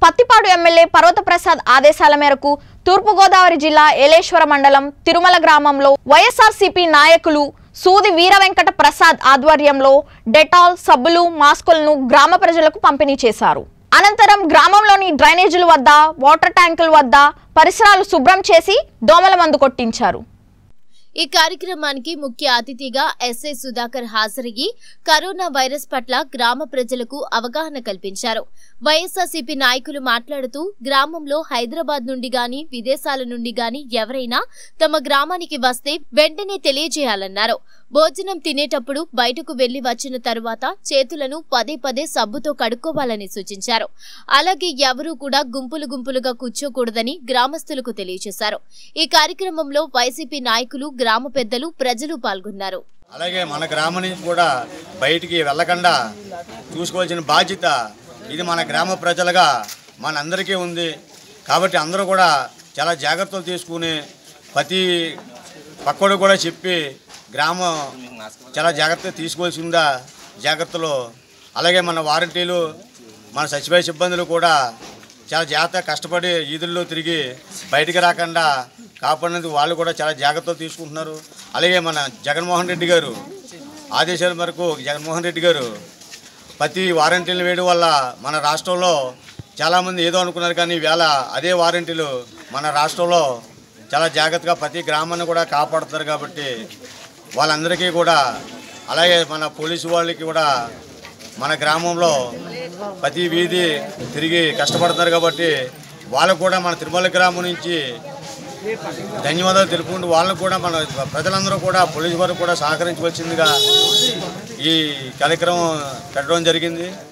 Pattipadu MLA పర్వతప్రసాద్ ఆదేశాల మేరకు తూర్పుగోదావరి జిల్లా ఏలేశ్వర మండలం తిరుమల గ్రామంలో వైఎస్ఆర్సీపీ నాయకులు సూది వీర వెంకట ప్రసాద్ ఆధ్వర్యంలో డెటాల్ సబ్బులు మాస్కులను గ్రామ ప్రజలకు పంపిణీ చేశారు అనంతరం గ్రామంలోని డ్రైనేజీల వద్ద వాటర్ ట్యాంకుల వద్ద పరిసరాలు శుభ్రం చేసి దోమల మందు కొట్టించారు ఈ కార్యక్రమానికి ముఖ్య అతిథిగా ఎస్ఐ సుధాకర్ హాజరయ్యి కరోనా వైరస్ పట్ల గ్రామ ప్రజలకు అవగాహన కల్పించారు వైఎస్ఆర్సీపీ నాయకులు మాట్లాడుతూ గ్రామంలో హైదరాబాద్ నుండి గాని విదేశాల నుండి గాని ఎవరైనా తమ గ్రామానికి వస్తే వెంటనే తెలియజేయాలన్నారు భోజనం తినేటప్పుడు బయటకు వెళ్లి వచ్చిన తరువాత చేతులను పదే పదే సబ్బుతో కడుక్కోవాలని సూచించారు అలాగే ఎవరూ కూడా గుంపులు గుంపులుగా కూర్చోకూడదని గ్రామస్తులకు తెలియజేశారు ఈ కార్యక్రమంలో వైసీపీ నాయకులు గ్రామ పెద్దలు ప్రజలు పాల్గొన్నారు అలాగే మన గ్రామం నుంచి కూడా బయటికి వెళ్ళకుండా చూసుకోవాల్సిన బాధ్యత ఇది మన గ్రామ ప్రజలుగా మనందరికీ ఉంది కాబట్టి అందరూ కూడా చాలా జాగ్రత్తలు తీసుకుని ప్రతి పక్కడు కూడా చెప్పి గ్రామం చాలా జాగ్రత్తగా తీసుకోవాల్సిందా జాగ్రత్తలు అలాగే మన వారంటీలు మన సచివాలయ సిబ్బందులు కూడా చాలా జాగ్రత్తగా కష్టపడి ఈదుల్లో తిరిగి బయటికి రాకుండా కాపాడినందుకు వాళ్ళు కూడా చాలా జాగ్రత్తలు తీసుకుంటున్నారు అలాగే మన జగన్మోహన్ రెడ్డి గారు ఆదేశాల మేరకు జగన్మోహన్ రెడ్డి గారు ప్రతి వారంటీలు వేయడం వల్ల మన రాష్ట్రంలో చాలామంది ఏదో అనుకున్నారు కానీ వేళ అదే వారంటీలు మన రాష్ట్రంలో చాలా జాగ్రత్తగా ప్రతి గ్రామాన్ని కూడా కాపాడుతారు కాబట్టి వాళ్ళందరికీ కూడా అలాగే మన పోలీసు వాళ్ళకి కూడా మన గ్రామంలో ప్రతి వీధి తిరిగి కష్టపడుతున్నారు కాబట్టి వాళ్ళకు కూడా మన తిరుమల గ్రామం నుంచి ధన్యవాదాలు తెలుపుకుంటూ వాళ్ళకు కూడా మన ప్రజలందరూ కూడా పోలీసు వారు కూడా సహకరించవలసిందిగా ఈ కార్యక్రమం పెట్టడం జరిగింది